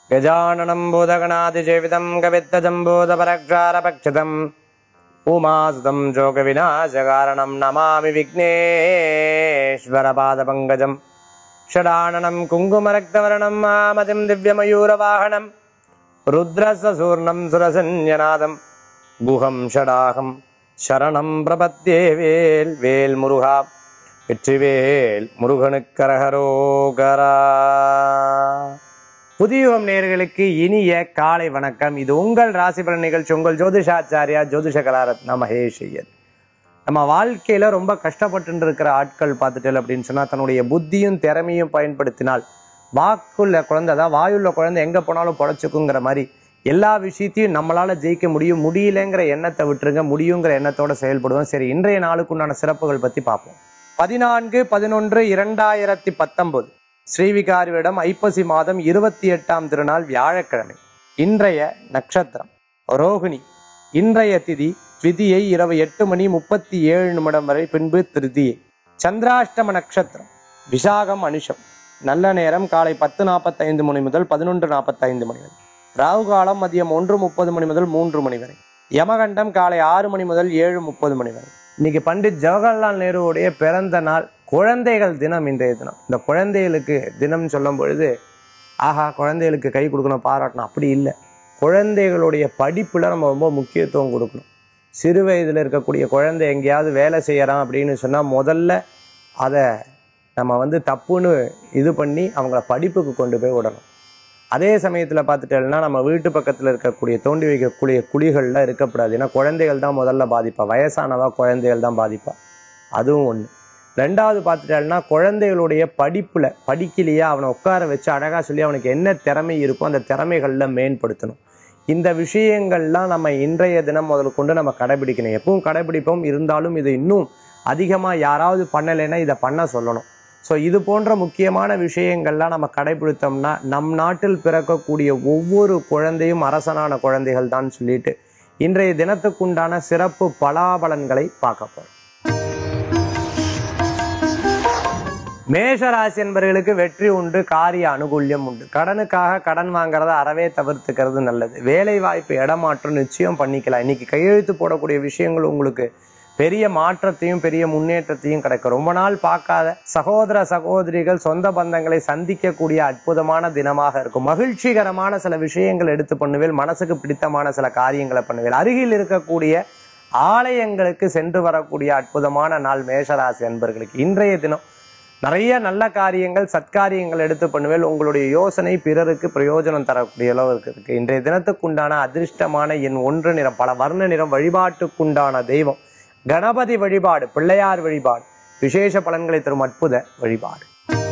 गजाननं भूतगणातिसेवितं कवित्तजम्बूतपरक्षारपक्षितम् उमासुतं शोकविनाशकारणं नमामि विघ्नेश्वरपादपङ्कजम् षडाननं कुङ्कुमरक्तवर्णं मामतिं दिव्यमयूरवाहनं रुद्रससूर्णं सुरसंज्ञनादं गुहं षडाहं शरणं प्रपद्ये வேல் வேல் முருகா வெற்றிவேல் முருகனுக்கரகரோகரா புதியுகம் நேயர்களுக்கு இனிய காலை வணக்கம் இது உங்கள் ராசி பலன் நிகழ்ச்சி உங்கள் ஜோதிஷாச்சாரியா ஜோதிஷ கலாரத்னா மகேஷ் ஐயர் நம்ம வாழ்க்கையில ரொம்ப கஷ்டப்பட்டு இருக்கிற ஆட்கள் பார்த்துட்டு அப்படின்னு சொன்னா தன்னுடைய புத்தியும் திறமையும் பயன்படுத்தினால் வாக்குள்ள குழந்தை அதாவது வாயுள்ள குழந்தை எங்க போனாலும் பொழைச்சுக்குங்கிற மாதிரி எல்லா விஷயத்தையும் நம்மளால ஜெயிக்க முடியும் முடியலங்கிற எண்ணத்தை விட்டுருங்க முடியுங்கிற எண்ணத்தோட செயல்படுவோம் சரி இன்றைய நாளுக்குண்டான சிறப்புகள் பத்தி பார்ப்போம் பதினான்கு பதினொன்று இரண்டாயிரத்தி பத்தொன்பது ஸ்ரீவிகாரிவிடம் ஐப்பசி மாதம் இருபத்தி எட்டாம் திருநாள் வியாழக்கிழமை இன்றைய நட்சத்திரம் ரோகிணி இன்றைய திதி திதியை இரவு எட்டு மணி முப்பத்தி ஏழு நிமிடம் வரை பின்பு திருதியை சந்திராஷ்டம நட்சத்திரம் விசாகம் அனுஷம் நல்ல நேரம் காலை பத்து நாற்பத்தைந்து மணி முதல் பதினொன்று நாற்பத்தைந்து மணி வரை ராகு காலம் மதியம் ஒன்று முப்பது மணி முதல் மூன்று மணி வரை யமகண்டம் காலை ஆறு மணி முதல் ஏழு முப்பது மணி வரை இன்னைக்கு பண்டிட் ஜவஹர்லால் நேருவுடைய பிறந்த நாள் குழந்தைகள் தினம் இன்றைய தினம் இந்த குழந்தைகளுக்கு தினம் சொல்லும் பொழுது ஆஹா குழந்தைகளுக்கு கை கொடுக்கணும் பாராட்டணும் அப்படி இல்லை குழந்தைகளுடைய படிப்புல நம்ம ரொம்ப முக்கியத்துவம் கொடுக்கணும் சிறு வயதுல இருக்கக்கூடிய குழந்தை எங்கேயாவது வேலை செய்யறான் அப்படின்னு சொன்னா முதல்ல அதை நம்ம வந்து தப்புன்னு இது பண்ணி அவங்கள படிப்புக்கு கொண்டு போய் விடணும் அதே சமயத்துல பார்த்துட்டோம்னா நம்ம வீட்டு பக்கத்துல இருக்கக்கூடிய தோண்டி வைக்கக்கூடிய குழிகள்ல இருக்கக்கூடாது ஏன்னா குழந்தைகள் தான் முதல்ல பாதிப்பா வயசானவா குழந்தைகள் தான் பாதிப்பா அதுவும் ஒண்ணு ரெண்டாவது பார்த்துட்டோம்னா குழந்தைகளுடைய படிப்புல படிக்கலையா அவனை உட்கார வச்சு அழகா சொல்லி அவனுக்கு என்ன திறமை இருக்கோ அந்த திறமைகள்ல மேம்படுத்தணும் இந்த விஷயங்கள்லாம் நம்ம இன்றைய தினம் முதல் கொண்டு நம்ம கடைபிடிக்கணும் எப்பவும் கடைபிடிப்போம் இருந்தாலும் இது இன்னும் அதிகமா யாராவது பண்ணலைன்னா இதை பண்ண சொல்லணும் ஸோ இது போன்ற முக்கியமான விஷயங்கள்லாம் நம்ம கடைபிடித்தோம்னா நம் நாட்டில் பிறக்கக்கூடிய ஒவ்வொரு குழந்தையும் அரசனான குழந்தைகள் தான் சொல்லிட்டு இன்றைய தினத்துக்குண்டான சிறப்பு பலாபலன்களை பார்க்க போறோம் மேஷராசி என்பவர்களுக்கு வெற்றி உண்டு காரிய அனுகூல்யம் உண்டு கடனுக்காக கடன் வாங்குறத அறவே தவிர்த்துக்கிறது நல்லது வேலை வாய்ப்பு இடமாற்றம் நிச்சயம் பண்ணிக்கலாம் இன்னைக்கு கையெழுத்து போடக்கூடிய விஷயங்கள் உங்களுக்கு பெரிய மாற்றத்தையும் பெரிய முன்னேற்றத்தையும் கிடைக்கும் ரொம்ப நாள் பார்க்காத சகோதர சகோதரிகள் சொந்த பந்தங்களை சந்திக்கக்கூடிய அற்புதமான தினமாக இருக்கும் மகிழ்ச்சிகரமான சில விஷயங்கள் எடுத்து பண்ணுவேல் மனசுக்கு பிடித்தமான சில காரியங்களை பண்ணுவேல் அருகில் இருக்கக்கூடிய ஆலயங்களுக்கு சென்று வரக்கூடிய அற்புதமான நாள் மேஷராசி அன்பர்களுக்கு இன்றைய தினம் நிறைய நல்ல காரியங்கள் சத்காரியங்கள் எடுத்து பண்ணுவேல் உங்களுடைய யோசனை பிறருக்கு பிரயோஜனம் தரக்கூடிய அளவுக்கு இருக்கு இன்றைய தினத்துக்குண்டான அதிர்ஷ்டமான என் ஒன்று நிறம் பல வர்ண நிறம் வழிபாட்டுக்குண்டான தெய்வம் கணபதி வழிபாடு பிள்ளையார் வழிபாடு விசேஷ பலன்களை தரும் அற்புத வழிபாடு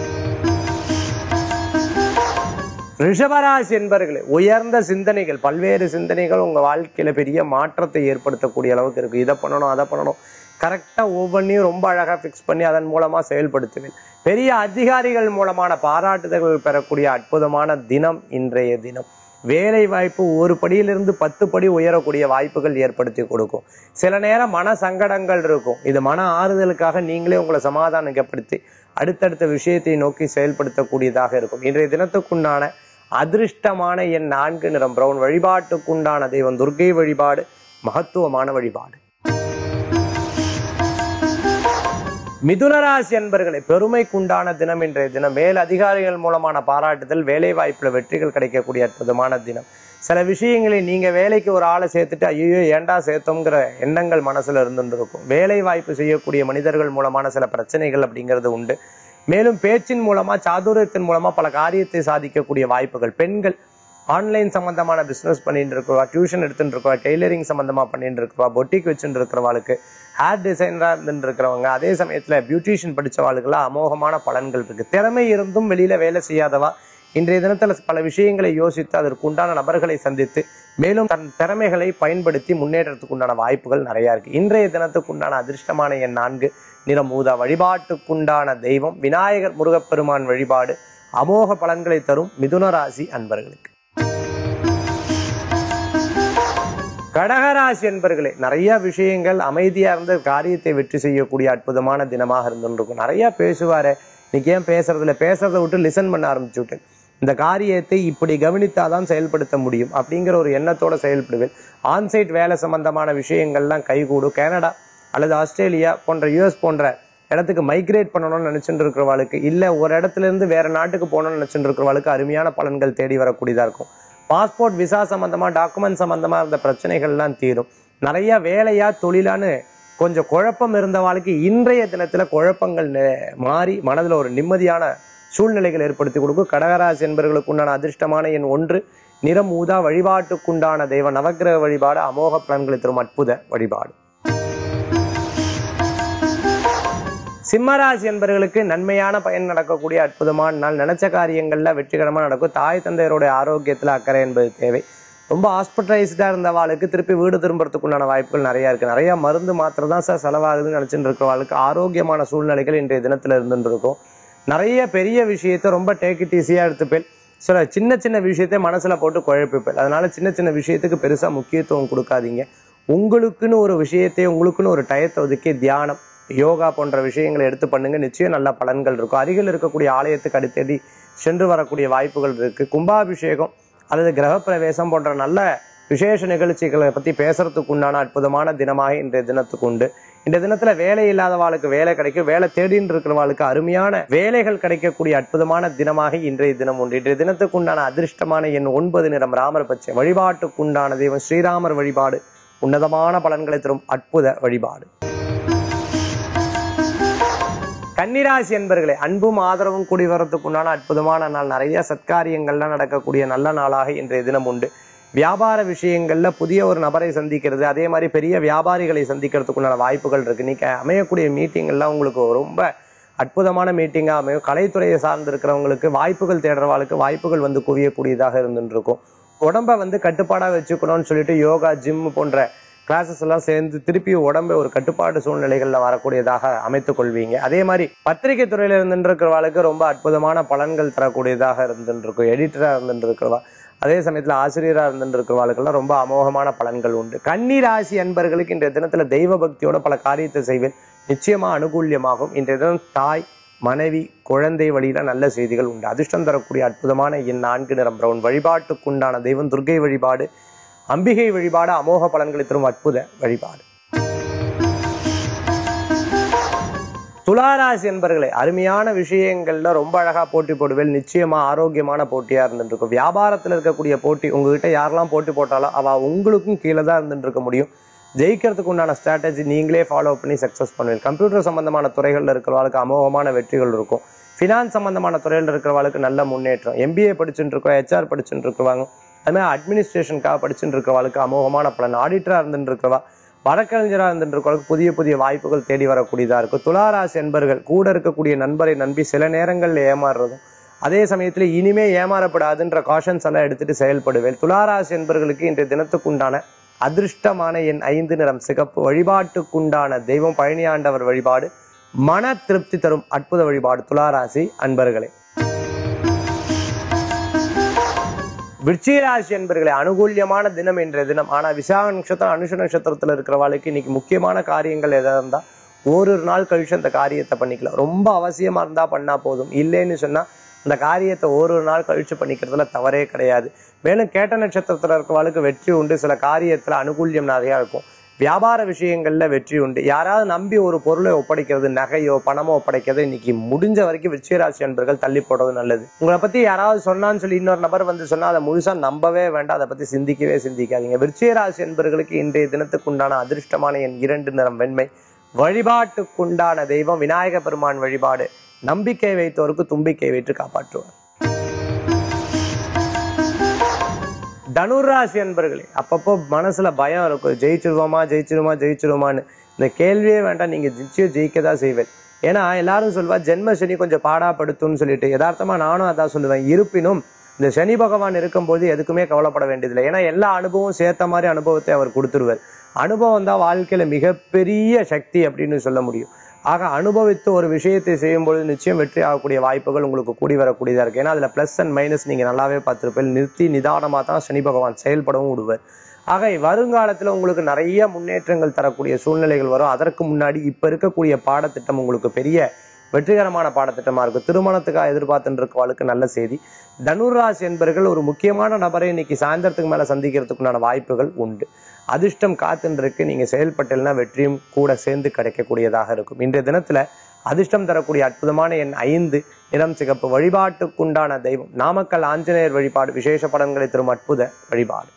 ரிஷபராசி என்பர்களே உயர்ந்த சிந்தனைகள் பல்வேறு சிந்தனைகள் உங்க வாழ்க்கையில பெரிய மாற்றத்தை ஏற்படுத்தக்கூடிய அளவுக்கு இருக்கு இதை பண்ணணும் அதை பண்ணணும் கரெக்டா ஒவ்வொன்றையும் ரொம்ப அழகா ஃபிக்ஸ் பண்ணி அதன் மூலமா செயல்படுத்துவேன் பெரிய அதிகாரிகள் மூலமான பாராட்டுதல்கள் பெறக்கூடிய அற்புதமான தினம் இன்றைய தினம் வேலை வாய்ப்பு ஒரு படியிலிருந்து பத்து படி உயரக்கூடிய வாய்ப்புகள் ஏற்படுத்தி கொடுக்கும் சில நேரம் மன சங்கடங்கள் இருக்கும் இது மன ஆறுதலுக்காக நீங்களே உங்களை சமாதானப்படுத்தி அடுத்தடுத்த விஷயத்தை நோக்கி செயல்படுத்தக்கூடியதாக இருக்கும் இன்றைய தினத்துக்குண்டான அதிர்ஷ்டமான என் நான்கு நிறம் பிரவுன் வழிபாட்டுக்குண்டான தெய்வம் துர்க்கை வழிபாடு மகத்துவமான வழிபாடு மிதுனராசி என்பர்களை பெருமைக்குண்டான தினம் இன்றைய தினம் மேல் அதிகாரிகள் மூலமான பாராட்டுதல் வேலை வாய்ப்புல வெற்றிகள் கிடைக்கக்கூடிய அற்புதமான தினம் சில விஷயங்களை நீங்க வேலைக்கு ஒரு ஆளை சேர்த்துட்டு ஐயோ ஏண்டா சேர்த்தோங்கிற எண்ணங்கள் மனசுல இருந்துட்டு இருக்கும் வேலை வாய்ப்பு செய்யக்கூடிய மனிதர்கள் மூலமான சில பிரச்சனைகள் அப்படிங்கிறது உண்டு மேலும் பேச்சின் மூலமா சாதுரியத்தின் மூலமா பல காரியத்தை சாதிக்கக்கூடிய வாய்ப்புகள் பெண்கள் ஆன்லைன் சம்பந்தமான பிசினஸ் பண்ணிட்டு இருக்கிறவா டியூஷன் எடுத்துட்டு இருக்கவா டெய்லரிங் சம்பந்தமா பண்ணிட்டு இருக்கிறவா பொட்டிக் வச்சுட்டு இருக்கிறவாளுக்கு ஹேர் டிசைனரா இருந்துட்டு இருக்கிறவங்க அதே சமயத்துல பியூட்டிஷியன் படிச்சவாளுக்கெல்லாம் அமோகமான பலன்கள் இருக்கு திறமை இருந்தும் வெளியில வேலை செய்யாதவா இன்றைய தினத்துல பல விஷயங்களை யோசித்து அதற்கு உண்டான நபர்களை சந்தித்து மேலும் தன் திறமைகளை பயன்படுத்தி முன்னேற்றத்துக்கு உண்டான வாய்ப்புகள் நிறைய இருக்கு இன்றைய தினத்துக்கு உண்டான அதிர்ஷ்டமான எண் நான்கு நிறம் ஊதா வழிபாட்டுக்குண்டான தெய்வம் விநாயகர் முருகப்பெருமான் வழிபாடு அமோக பலன்களை தரும் மிதுன ராசி அன்பர்களுக்கு கடகராசி என்பர்களே நிறைய விஷயங்கள் அமைதியா இருந்து காரியத்தை வெற்றி செய்யக்கூடிய அற்புதமான தினமாக இருந்துருக்கும் நிறைய பேசுவாரு இன்னைக்கு ஏன் பேசுறதுல பேசுறதை விட்டு லிசன் பண்ண ஆரம்பிச்சு விட்டேன் இந்த காரியத்தை இப்படி கவனித்தாதான் செயல்படுத்த முடியும் அப்படிங்கிற ஒரு எண்ணத்தோட செயல்படுவேன் ஆன்சைட் வேலை சம்பந்தமான விஷயங்கள்லாம் கைகூடும் கனடா அல்லது ஆஸ்திரேலியா போன்ற யுஎஸ் போன்ற இடத்துக்கு மைக்ரேட் பண்ணணும்னு நினைச்சுட்டு இருக்கிறவாளுக்கு இல்ல ஒரு இடத்துல இருந்து வேற நாட்டுக்கு போகணும்னு நினைச்சுட்டு இருக்கிறவாளுக்கு அருமையான பலன்கள் தேடி வரக்கூடியதா இருக்கும் பாஸ்போர்ட் விசா சம்பந்தமா டாக்குமெண்ட் சம்பந்தமா இருந்த பிரச்சனைகள்லாம் தீரும் நிறைய வேலையா தொழிலான்னு கொஞ்சம் குழப்பம் இருந்தவாளுக்கு இன்றைய தினத்துல குழப்பங்கள் நெ- மாறி மனதுல ஒரு நிம்மதியான சூழ்நிலைகள் ஏற்படுத்தி கொடுக்கும் கடகராசி என்பவர்களுக்கு உண்டான அதிர்ஷ்டமான எண் ஒன்று நிறம் ஊதா வழிபாட்டுக்குண்டான தெய்வ நவக்கிரக வழிபாடு அமோக பலன்களை தரும் அற்புத வழிபாடு சிம்மராசி என்பவர்களுக்கு நன்மையான பயன் நடக்கக்கூடிய அற்புதமான நாள் நினைச்ச காரியங்கள்ல வெற்றிகரமா நடக்கும் தாய் தந்தையருடைய ஆரோக்கியத்துல அக்கறை என்பது தேவை ரொம்ப ஹாஸ்பிட்டலைஸ்டா இருந்தவாளுக்கு திருப்பி வீடு திரும்புறதுக்குண்டான வாய்ப்புகள் நிறைய இருக்கு நிறைய மருந்து மாத்திரை தான் சார் செலவாகுதுன்னு நினைச்சிட்டு இருக்கிறவாளுக்கு ஆரோக்கியமான சூழ்நிலைகள் இன்றைய தினத்துல இருந்துட்டு இருக்கும் நிறைய பெரிய விஷயத்தை ரொம்ப டேக் இட் ஈஸியா எடுத்துப்பேன் சில சின்ன சின்ன விஷயத்தை மனசுல போட்டு குழப்பிப்பேன் அதனால சின்ன சின்ன விஷயத்துக்கு பெருசா முக்கியத்துவம் கொடுக்காதீங்க உங்களுக்குன்னு ஒரு விஷயத்தை உங்களுக்குன்னு ஒரு டயத்தை ஒதுக்கி தியானம் யோகா போன்ற விஷயங்களை எடுத்து பண்ணுங்க நிச்சயம் நல்ல பலன்கள் இருக்கும் அருகில் இருக்கக்கூடிய ஆலயத்துக்கு அடித்தடி சென்று வரக்கூடிய வாய்ப்புகள் இருக்கு கும்பாபிஷேகம் அல்லது கிரகப்பிரவேசம் போன்ற நல்ல விசேஷ நிகழ்ச்சிகளை பத்தி பேசுறதுக்கு உண்டான அற்புதமான தினமாக இன்றைய தினத்துக்கு உண்டு இந்த தினத்துல வேலை இல்லாதவாளுக்கு வேலை கிடைக்கும் வேலை தேடின்னு இருக்கிறவாளுக்கு அருமையான வேலைகள் கிடைக்கக்கூடிய அற்புதமான தினமாக இன்றைய தினம் உண்டு இன்றைய தினத்துக்கு உண்டான அதிர்ஷ்டமான எண் ஒன்பது நிறம் ராமர் பச்சை வழிபாட்டுக்குண்டான தெய்வம் ஸ்ரீராமர் வழிபாடு உன்னதமான பலன்களை தரும் அற்புத வழிபாடு கன்னிராசி என்பர்களே அன்பும் ஆதரவும் கூடி வரத்துக்குண்டான அற்புதமான நாள் நிறைய சத்காரியங்கள்லாம் நடக்கக்கூடிய நல்ல நாளாக இன்றைய தினம் உண்டு வியாபார விஷயங்கள்ல புதிய ஒரு நபரை சந்திக்கிறது அதே மாதிரி பெரிய வியாபாரிகளை சந்திக்கிறதுக்குண்டான வாய்ப்புகள் இருக்கு இன்னைக்கு அமையக்கூடிய மீட்டிங் எல்லாம் உங்களுக்கு ரொம்ப அற்புதமான மீட்டிங்கா அமையும் கலைத்துறையை சார்ந்து இருக்கிறவங்களுக்கு வாய்ப்புகள் தேடுறவாளுக்கு வாய்ப்புகள் வந்து குவியக்கூடியதாக இருந்துட்டு இருக்கும் உடம்ப வந்து கட்டுப்பாடா வச்சுக்கணும்னு சொல்லிட்டு யோகா ஜிம் போன்ற கிளாஸஸ் எல்லாம் சேர்ந்து திருப்பி உடம்பை ஒரு கட்டுப்பாடு சூழ்நிலைகள்ல வரக்கூடியதாக அமைத்துக் கொள்வீங்க அதே மாதிரி பத்திரிகை துறையில இருந்துட்டு இருக்கிறவாளுக்கு ரொம்ப அற்புதமான பலன்கள் தரக்கூடியதாக இருந்துட்டு இருக்கும் எடிட்டரா இருந்துட்டு இருக்கிறவா அதே சமயத்துல ஆசிரியரா இருந்துட்டு இருக்கிறவாளுக்கெல்லாம் ரொம்ப அமோகமான பலன்கள் உண்டு கன்னி ராசி அன்பர்களுக்கு இன்றைய தினத்துல தெய்வ பக்தியோட பல காரியத்தை செய்வேன் நிச்சயமா அனுகூல்யமாகும் இன்றைய தினம் தாய் மனைவி குழந்தை வழியில நல்ல செய்திகள் உண்டு அதிர்ஷ்டம் தரக்கூடிய அற்புதமான என் நான்கு நிறம் பிரவுன் வழிபாட்டுக்குண்டான தெய்வம் துர்க்கை வழிபாடு அம்பிகை வழிபாடு அமோக பலன்களை தரும் அற்புத வழிபாடு துளாராசி என்பர்களே அருமையான விஷயங்கள்ல ரொம்ப அழகா போட்டி போடுவேன் நிச்சயமா ஆரோக்கியமான போட்டியா இருந்துட்டு இருக்கும் வியாபாரத்துல இருக்கக்கூடிய போட்டி உங்ககிட்ட யாரெல்லாம் போட்டி போட்டாலும் அவ உங்களுக்கும் கீழே தான் இருந்துட்டு இருக்க முடியும் ஜெயிக்கிறதுக்கு உண்டான ஸ்ட்ராட்டஜி நீங்களே ஃபாலோ பண்ணி சக்ஸஸ் பண்ணுவீங்க கம்ப்யூட்டர் சம்பந்தமான துறைகள்ல இருக்கிறவங்களுக்கு அமோகமான வெற்றிகள் இருக்கும் ஃபினான்ஸ் சம்பந்தமான துறையில் இருக்கிறவங்களுக்கு நல்ல முன்னேற்றம் எம்பிஏ படிச்சுட்டு இருக்கோம் ஹெச்ஆர் படிச்சுட்டு இருக்கிறவங்க அது மாதிரி அட்மினிஸ்ட்ரேஷனுக்காக படிச்சுட்டு இருக்கிறவங்களுக்கு அமோகமான பலன் ஆடிட்டரா இருந்துட்டு இருக்கிறவா வழக்கறிஞராக இருந்துட்டு இருக்கிறவங்களுக்கு புதிய புதிய வாய்ப்புகள் தேடி வரக்கூடியதா இருக்கும் துளாராசி என்பர்கள் கூட இருக்கக்கூடிய நண்பரை நம்பி சில நேரங்கள்ல ஏமாறுறதும் அதே சமயத்துல இனிமே ஏமாறப்படாதுன்ற காஷன்ஸ் எல்லாம் எடுத்துட்டு செயல்படுவேன் துளாராசி என்பர்களுக்கு இன்றைய தினத்துக்குண்டான அதிர்ஷ்டமான என் ஐந்து நிறம் சிகப்பு வழிபாட்டுக்குண்டான தெய்வம் பழனியாண்டவர் வழிபாடு மன திருப்தி தரும் அற்புத வழிபாடு துளாராசி அன்பர்களே விருச்சிகராசி என்பர்களே அனுகூல்யமான தினம் என்ற தினம் ஆனா விசாக நட்சத்திரம் அனுஷ நட்சத்திரத்துல இருக்கிறவாளுக்கு இன்னைக்கு முக்கியமான காரியங்கள் எதா இருந்தா ஓரிரு நாள் கழிச்சு அந்த காரியத்தை பண்ணிக்கலாம் ரொம்ப அவசியமா இருந்தா பண்ணா போதும் இல்லைன்னு சொன்னா அந்த காரியத்தை ஓரிரு நாள் கழிச்சு பண்ணிக்கிறதுல தவறே கிடையாது மேலும் கேட்ட நட்சத்திரத்துல இருக்கிறவாளுக்கு வெற்றி உண்டு சில காரியத்துல அனுகூல்யம் நிறையா இருக்கும் வியாபார விஷயங்கள்ல வெற்றி உண்டு யாராவது நம்பி ஒரு பொருளை ஒப்படைக்கிறது நகையோ பணமோ ஒப்படைக்கிறது இன்னைக்கு முடிஞ்ச வரைக்கும் விருச்சிகராசி அன்பர்கள் தள்ளி போடுறது நல்லது உங்களை பத்தி யாராவது சொன்னான்னு சொல்லி இன்னொரு நபர் வந்து சொன்னா அதை முழுசா நம்பவே வேண்டாம் அதை பத்தி சிந்திக்கவே சிந்திக்காதீங்க விருச்சிகராசி அன்பர்களுக்கு இன்றைய தினத்துக்கு உண்டான அதிர்ஷ்டமான என் இரண்டு நிறம் வெண்மை வழிபாட்டுக்குண்டான தெய்வம் விநாயக பெருமான் வழிபாடு நம்பிக்கை வைத்தோருக்கு தும்பிக்கை வைத்து காப்பாற்றுவார் தனுராசி அன்பர்களே அப்பப்போ மனசுல பயம் இருக்கும் ஜெயிச்சிருவோமா ஜெயிச்சிருமா ஜெயிச்சிருமான்னு இந்த கேள்வியே வேண்டாம் நீங்க நிச்சயம் ஜெயிக்க தான் செய்வேன் ஏன்னா எல்லாரும் சொல்வா ஜென்ம சனி கொஞ்சம் பாடாப்படுத்தும்னு சொல்லிட்டு யதார்த்தமா நானும் அதான் சொல்லுவேன் இருப்பினும் இந்த சனி பகவான் இருக்கும்போது எதுக்குமே கவலைப்பட வேண்டியதில்லை ஏன்னா எல்லா அனுபவம் சேர்த்த மாதிரி அனுபவத்தை அவர் கொடுத்துருவார் அனுபவம் தான் வாழ்க்கையில மிகப்பெரிய சக்தி அப்படின்னு சொல்ல முடியும் ஆக அனுபவித்து ஒரு விஷயத்தை செய்யும்பொழுது நிச்சயம் வெற்றி ஆகக்கூடிய வாய்ப்புகள் உங்களுக்கு கூடி வரக்கூடியதா இருக்கு ஏன்னா அதுல பிளஸ் அண்ட் மைனஸ் நீங்க நல்லாவே பார்த்திருப்பீங்க நிறுத்தி நிதானமா தான் சனி பகவான் செயல்படவும் விடுவார் ஆக வருங்காலத்துல உங்களுக்கு நிறைய முன்னேற்றங்கள் தரக்கூடிய சூழ்நிலைகள் வரும் அதற்கு முன்னாடி இப்ப இருக்கக்கூடிய பாடத்திட்டம் உங்களுக்கு பெரிய வெற்றிகரமான பாடத்திட்டமா இருக்கும் திருமணத்துக்காக எதிர்பார்த்துட்டு இருக்கவாளுக்கு நல்ல செய்தி தனுராசி என்பர்கள் ஒரு முக்கியமான நபரை இன்னைக்கு சாயந்தரத்துக்கு மேல சந்திக்கிறதுக்குண்டான வாய்ப்புகள் உண்டு அதிர்ஷ்டம் காத்துன்னு இருக்கு நீங்க செயல்பட்டீங்கன்னா வெற்றியும் கூட சேர்ந்து கிடைக்கக்கூடியதாக இருக்கும் இன்றைய தினத்துல அதிர்ஷ்டம் தரக்கூடிய அற்புதமான எண் ஐந்து இளம் சிகப்பு வழிபாட்டுக்குண்டான தெய்வம் நாமக்கல் ஆஞ்சநேயர் வழிபாடு விசேஷ பலன்களை தரும் அற்புத வழிபாடு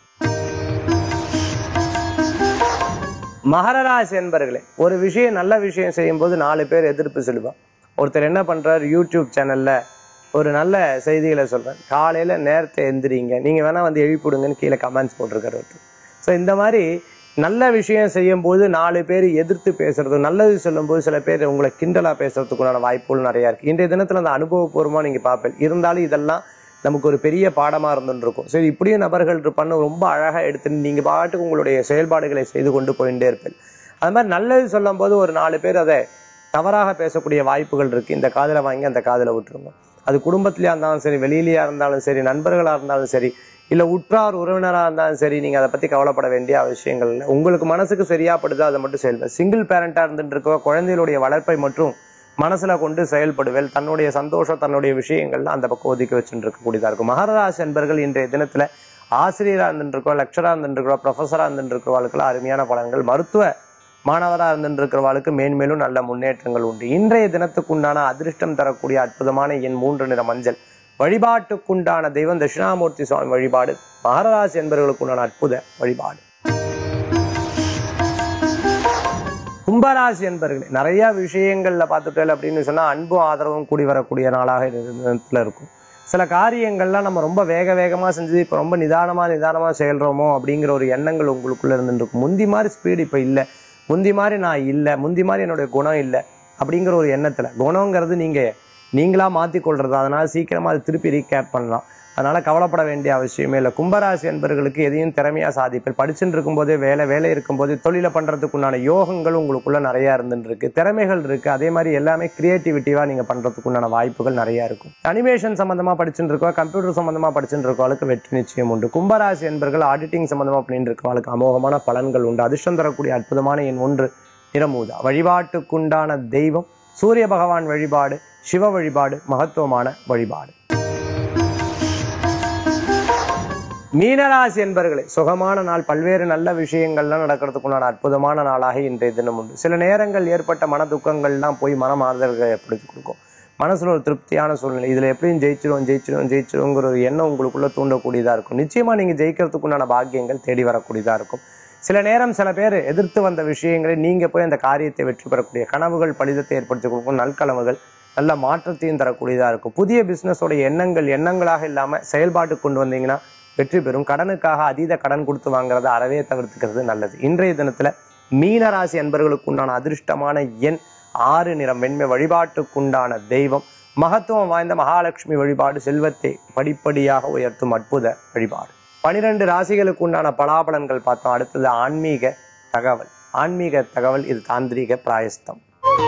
மகர ராசி என்பர்களே ஒரு விஷயம் நல்ல விஷயம் செய்யும்போது நாலு பேர் எதிர்ப்பு சொல்லுவா ஒருத்தர் என்ன பண்றாரு யூடியூப் சேனல்ல ஒரு நல்ல செய்திகளை சொல்றேன் காலையில நேரத்தை எந்திரிங்க நீங்க வேணா வந்து எழுப்பிடுங்கன்னு கீழே கமெண்ட்ஸ் போட்டிருக்காரு ஒருத்தர் ஸோ இந்த மாதிரி நல்ல விஷயம் செய்யும் போது நாலு பேர் எதிர்த்து பேசுறது நல்லது சொல்லும்போது சில பேர் உங்களை கிண்டலா பேசுறதுக்குண்டான வாய்ப்புகள் நிறைய இருக்கு இன்றைய தினத்துல அந்த அனுபவபூர்வமா நீங்க பார்ப்பேன் இருந்தாலும் இதெல்லாம் நமக்கு ஒரு பெரிய பாடமா இருந்துட்டு இருக்கும் சரி இப்படியும் நபர்கள் இருப்பான்னு ரொம்ப அழகா எடுத்துட்டு நீங்க பாட்டுக்கு உங்களுடைய செயல்பாடுகளை செய்து கொண்டு போயிட்டே இருப்பேன் அது மாதிரி நல்லது சொல்லும் போது ஒரு நாலு பேர் அதை தவறாக பேசக்கூடிய வாய்ப்புகள் இருக்கு இந்த காதுல வாங்கி அந்த காதுல விட்டுருங்க அது குடும்பத்திலயா இருந்தாலும் சரி வெளியிலயா இருந்தாலும் சரி நண்பர்களா இருந்தாலும் சரி இல்ல உற்றார் உறவினரா இருந்தாலும் சரி நீங்க அதை பத்தி கவலைப்பட வேண்டிய அவசியங்கள் இல்லை உங்களுக்கு மனசுக்கு சரியா படுதோ அதை மட்டும் செயல்படு சிங்கிள் பேரண்டா இருந்துட்டு இருக்க குழந்தைகளுடைய வளர்ப்பை மற்றும் மனசுல கொண்டு செயல்படுவேல் தன்னுடைய சந்தோஷம் தன்னுடைய விஷயங்கள்ல அந்த பக்கம் ஒதுக்கி வச்சுட்டு இருக்கக்கூடியதா இருக்கும் மகராசி என்பர்கள் இன்றைய தினத்துல ஆசிரியரா இருந்துட்டு இருக்கோம் லெக்சரா இருந்துட்டு இருக்கோம் ப்ரொஃபஸரா இருந்துட்டு இருக்கிறவர்களுக்கு அருமையான பலன்கள் மருத்துவ மாணவரா இருந்துட்டு இருக்கிறவர்களுக்கு மேன்மேலும் நல்ல முன்னேற்றங்கள் உண்டு இன்றைய தினத்துக்குண்டான அதிர்ஷ்டம் தரக்கூடிய அற்புதமான எண் மூன்று நிற மஞ்சள் வழிபாட்டுக்குண்டான தெய்வம் தட்சிணாமூர்த்தி சுவாமி வழிபாடு மகராசி என்பவர்களுக்குண்டான அற்புத வழிபாடு கும்பராசி என்பர்களே நிறைய விஷயங்கள்ல பார்த்துட்டேன் அப்படின்னு சொன்னா அன்பும் ஆதரவும் கூடி வரக்கூடிய நாளாக இந்த தினத்துல இருக்கும் சில காரியங்கள்லாம் நம்ம ரொம்ப வேக வேகமா செஞ்சு இப்ப ரொம்ப நிதானமா நிதானமா செயல்றோமோ அப்படிங்கிற ஒரு எண்ணங்கள் உங்களுக்குள்ள இருந்துட்டு இருக்கும் முந்தி மாதிரி ஸ்பீடு இப்ப இல்ல முந்தி மாதிரி நான் இல்ல முந்தி மாதிரி என்னுடைய குணம் இல்ல அப்படிங்கிற ஒரு எண்ணத்துல குணங்கிறது நீங்க நீங்களா மாத்தி கொள்றது அதனால சீக்கிரமா அது திருப்பி ரீகேப் பண்ணலாம் அதனால கவலைப்பட வேண்டிய அவசியமே இல்லை கும்பராசி என்பவர்களுக்கு எதையும் திறமையா சாதிப்பேன் படிச்சுட்டு இருக்கும்போதே வேலை வேலை இருக்கும்போதே தொழிலை பண்றதுக்குண்டான யோகங்கள் உங்களுக்குள்ள நிறைய இருந்துட்டு இருக்கு திறமைகள் இருக்கு அதே மாதிரி எல்லாமே கிரியேட்டிவிட்டிவா நீங்க பண்றதுக்குண்டான வாய்ப்புகள் நிறைய இருக்கும் அனிமேஷன் சம்பந்தமா படிச்சுட்டு இருக்கோம் கம்ப்யூட்டர் சம்பந்தமா படிச்சுட்டு இருக்கவளுக்கு வெற்றி நிச்சயம் உண்டு கும்பராசி என்பர்கள் ஆடிட்டிங் சம்பந்தமா பண்ணிட்டு இருக்கவளுக்கு அமோகமான பலன்கள் உண்டு அதிர்ஷ்டம் தரக்கூடிய அற்புதமான எண் ஒன்று நிறமூதா வழிபாட்டுக்குண்டான தெய்வம் சூரிய பகவான் வழிபாடு சிவ வழிபாடு மகத்துவமான வழிபாடு மீனராசி என்பர்களே சுகமான நாள் பல்வேறு நல்ல விஷயங்கள்லாம் நடக்கிறதுக்குண்டான அற்புதமான நாளாக இன்றைய தினம் உண்டு சில நேரங்கள் ஏற்பட்ட மன துக்கங்கள்லாம் போய் மன ஆறுதல்களை ஏற்படுத்தி கொடுக்கும் மனசுல ஒரு திருப்தியான சூழ்நிலை இதுல எப்படியும் ஜெயிச்சிரும் ஜெயிச்சிரும் ஜெயிச்சிருங்கிற ஒரு எண்ணம் உங்களுக்குள்ள தூண்டக்கூடியதா இருக்கும் நிச்சயமா நீங்க ஜெயிக்கிறதுக்குண்டான பாக்கியங்கள் தேடி வரக்கூடியதா இருக்கும் சில நேரம் சில பேர் எதிர்த்து வந்த விஷயங்களை நீங்க போய் அந்த காரியத்தை வெற்றி பெறக்கூடிய கனவுகள் பலிதத்தை ஏற்படுத்தி கொடுக்கும் நல்கனவுகள் நல்ல மாற்றத்தையும் தரக்கூடியதா இருக்கும் புதிய பிசினஸோட எண்ணங்கள் எண்ணங்களாக இல்லாம செயல்பாட்டு கொண்டு வந்தீங்கன்னா வெற்றி பெறும் கடனுக்காக அதீத கடன் கொடுத்து வாங்குறத அறவே தவிர்த்துக்கிறது நல்லது இன்றைய தினத்துல மீனராசி அன்பர்களுக்கு உண்டான அதிர்ஷ்டமான எண் ஆறு நிறம் வெண்மை வழிபாட்டுக்குண்டான தெய்வம் மகத்துவம் வாய்ந்த மகாலட்சுமி வழிபாடு செல்வத்தை படிப்படியாக உயர்த்தும் அற்புத வழிபாடு பனிரெண்டு ராசிகளுக்கு உண்டான பலாபலன்கள் பார்த்தோம் அடுத்தது ஆன்மீக தகவல் ஆன்மீக தகவல் இது தாந்திரீக பிராயஸ்தம்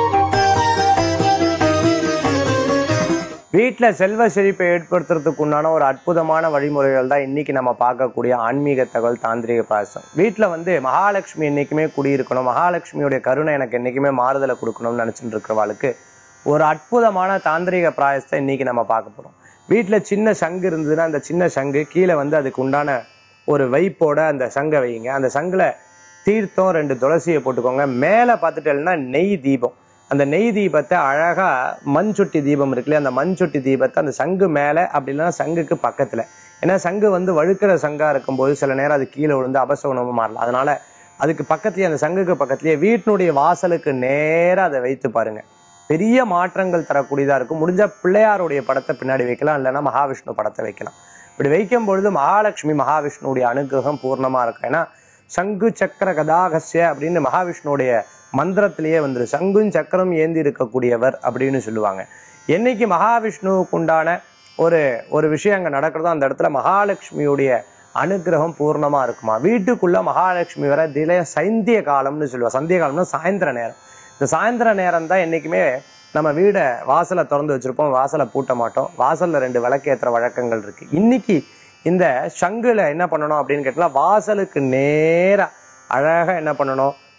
வீட்டுல செல்வ செழிப்பை ஏற்படுத்துறதுக்கு உண்டான ஒரு அற்புதமான வழிமுறைகள் தான் இன்னைக்கு நம்ம பார்க்கக்கூடிய ஆன்மீக தகவல் தாந்திரிக பிராயசம் வீட்டுல வந்து மகாலட்சுமி என்னைக்குமே குடியிருக்கணும் மகாலட்சுமியுடைய கருணை எனக்கு என்னைக்குமே மாறுதலை கொடுக்கணும்னு நினைச்சிட்டு இருக்கிறவாளுக்கு ஒரு அற்புதமான தாந்திரிக பிராயசத்தை இன்னைக்கு நம்ம பார்க்க போறோம் வீட்டுல சின்ன சங்கு இருந்ததுன்னா அந்த சின்ன சங்கு கீழே வந்து அதுக்கு உண்டான ஒரு வைப்போட அந்த சங்கை வைங்க அந்த சங்குல தீர்த்தம் ரெண்டு துளசியை போட்டுக்கோங்க மேல பார்த்துட்டேன்னா நெய் தீபம் அந்த நெய் தீபத்தை அழகா மண் சுட்டி தீபம் இருக்குல்லையா அந்த மண் சுட்டி தீபத்தை அந்த சங்கு மேல அப்படி இல்லைன்னா சங்குக்கு பக்கத்துல ஏன்னா சங்கு வந்து வழுக்கிற சங்கா இருக்கும்போது சில நேரம் அது கீழே விழுந்து அபசகுணமா மாறலாம் அதனால அதுக்கு பக்கத்துலயே அந்த சங்குக்கு பக்கத்துலயே வீட்டினுடைய வாசலுக்கு நேரா அதை வைத்து பாருங்க பெரிய மாற்றங்கள் தரக்கூடியதா இருக்கும் முடிஞ்ச பிள்ளையாருடைய படத்தை பின்னாடி வைக்கலாம் இல்லைன்னா மகாவிஷ்ணு படத்தை வைக்கலாம் இப்படி வைக்கும் பொழுது மகாலட்சுமி மகாவிஷ்ணுடைய அனுகிரகம் பூர்ணமா இருக்கும் ஏன்னா சங்கு சக்கர கதாகஸ்ய அப்படின்னு மகாவிஷ்ணுடைய மந்திரத்திலேயே வந்துரு சங்கும் சக்கரம் ஏந்தி இருக்கக்கூடியவர் அப்படின்னு சொல்லுவாங்க என்னைக்கு மகாவிஷ்ணுவுக்கு உண்டான ஒரு ஒரு விஷயம் அங்க நடக்கிறதோ அந்த இடத்துல மகாலட்சுமியுடைய அனுகிரகம் பூர்ணமா இருக்குமா வீட்டுக்குள்ள மகாலட்சுமி வர தில சைந்திய காலம்னு சொல்லுவா சந்திய காலம்னா சாயந்தர நேரம் இந்த சாயந்தர நேரம் தான் என்னைக்குமே நம்ம வீடை வாசலை திறந்து வச்சிருப்போம் வாசலை பூட்ட மாட்டோம் வாசல்ல ரெண்டு விளக்கேத்துற வழக்கங்கள் இருக்கு இன்னைக்கு இந்த சங்குல என்ன பண்ணணும் அப்படின்னு கேட்டா வாசலுக்கு நேரா அழகா என்ன பண்ணணும்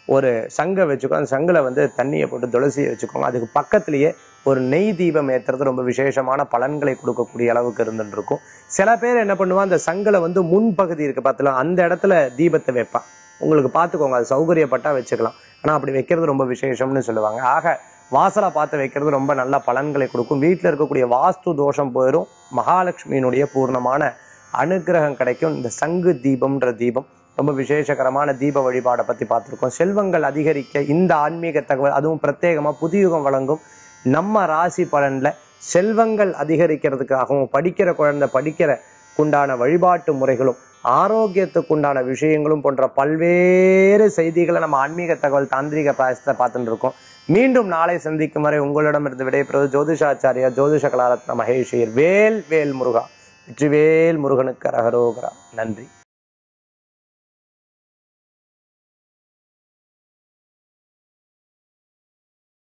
ஒரு சங்கை வச்சுக்கோ அந்த சங்குல வந்து தண்ணியை போட்டு துளசியை வச்சுக்கோங்க அதுக்கு பக்கத்திலேயே ஒரு நெய் தீபம் ஏத்துறது ரொம்ப விசேஷமான பலன்களை கொடுக்கக்கூடிய அளவுக்கு இருந்துட்டு இருக்கும் சில பேர் என்ன பண்ணுவா அந்த சங்குல வந்து முன்பகுதி இருக்கு பார்த்தல அந்த இடத்துல தீபத்தை வைப்பான் உங்களுக்கு பார்த்துக்கோங்க அது சௌகரியப்பட்டா வச்சுக்கலாம் ஆனா அப்படி வைக்கிறது ரொம்ப விசேஷம்னு சொல்லுவாங்க ஆக வாசலை பார்த்து வைக்கிறது ரொம்ப நல்ல பலன்களை கொடுக்கும் வீட்டில் இருக்கக்கூடிய வாஸ்து தோஷம் போயிடும் மகாலட்சுமியினுடைய பூர்ணமான அனுக்கிரகம் கிடைக்கும் இந்த சங்கு தீபம்ன்ற தீபம் ரொம்ப விசேஷகரமான தீப வழிபாடை பத்தி பார்த்திருக்கோம் செல்வங்கள் அதிகரிக்க இந்த ஆன்மீக தகவல் அதுவும் பிரத்யேகமா புதியுகம் வழங்கும் நம்ம ராசி பலன்ல செல்வங்கள் அதிகரிக்கிறதுக்காகவும் படிக்கிற குழந்தை படிக்கிற உண்டான வழிபாட்டு முறைகளும் ஆரோக்கியத்துக்கு உண்டான விஷயங்களும் போன்ற பல்வேறு செய்திகளை நம்ம ஆன்மீக தகவல் தாந்திரிக பாயசத்தை பார்த்துட்டு இருக்கோம் மீண்டும் நாளை சந்திக்கும் வரை உங்களிடமிருந்து விடைபெறுவது ஜோதிஷாச்சாரியா ஜோதிஷ கலாரத்ன மகேஷியர் வேல் வேல் முருகா வெற்றிவேல் முருகனுக்கு அரகரோகரா நன்றி